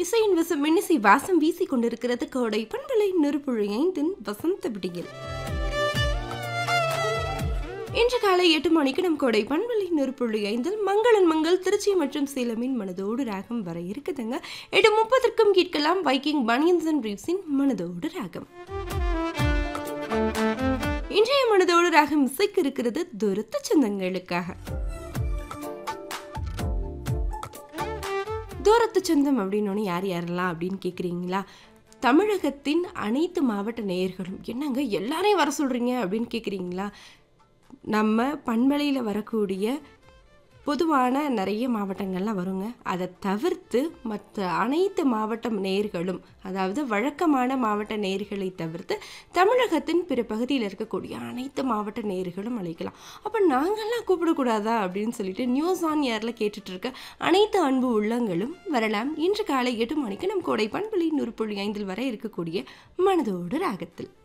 இசையின் வசம் மின்னிசை வாசம் வீசிக் கொண்டிருக்கிறது கோடை பண்பலை நெருப்புழை ஐந்தின் வசந்த விடியில் இன்று காலை எட்டு மணிக்கு நம் கோடை பண்பலை நெருப்புள்ளி ஐந்தில் மங்களன் மங்கள் திருச்சி மற்றும் சேலமின் மனதோடு ராகம் வர இருக்குதுங்க எட்டு முப்பதற்கும் கேட்கலாம் வைக்கிங் பனியன்ஸ் அண்ட் பிரீவ்ஸின் மனதோடு ராகம் இன்றைய மனதோடு ராகம் இசைக்கு இருக்கிறது துரத்த சொந்தங்களுக்காக தூரத்து சொந்தம் அப்படின்னு யார் யாரெல்லாம் அப்படின்னு கேட்குறீங்களா தமிழகத்தின் அனைத்து மாவட்ட நேயர்களும் என்னங்க எல்லாரையும் வர சொல்கிறீங்க அப்படின்னு கேட்குறீங்களா நம்ம பண்பலையில் வரக்கூடிய பொதுவான நிறைய மாவட்டங்கள்லாம் வருங்க அதை தவிர்த்து மற்ற அனைத்து மாவட்ட நேர்களும் அதாவது வழக்கமான மாவட்ட நேர்களை தவிர்த்து தமிழகத்தின் பிற பகுதியில் இருக்கக்கூடிய அனைத்து மாவட்ட நேர்களும் அழைக்கலாம் அப்போ நாங்கள்லாம் கூப்பிடக்கூடாதா அப்படின்னு சொல்லிட்டு நியூஸ் ஆன் ஏரில் கேட்டுட்டு இருக்க அனைத்து அன்பு உள்ளங்களும் வரலாம் இன்று காலை எட்டு மணிக்கு நம் கோடை பண்புலி நூறு புள்ளி ஐந்தில் வர இருக்கக்கூடிய மனதோடு ராகத்தில்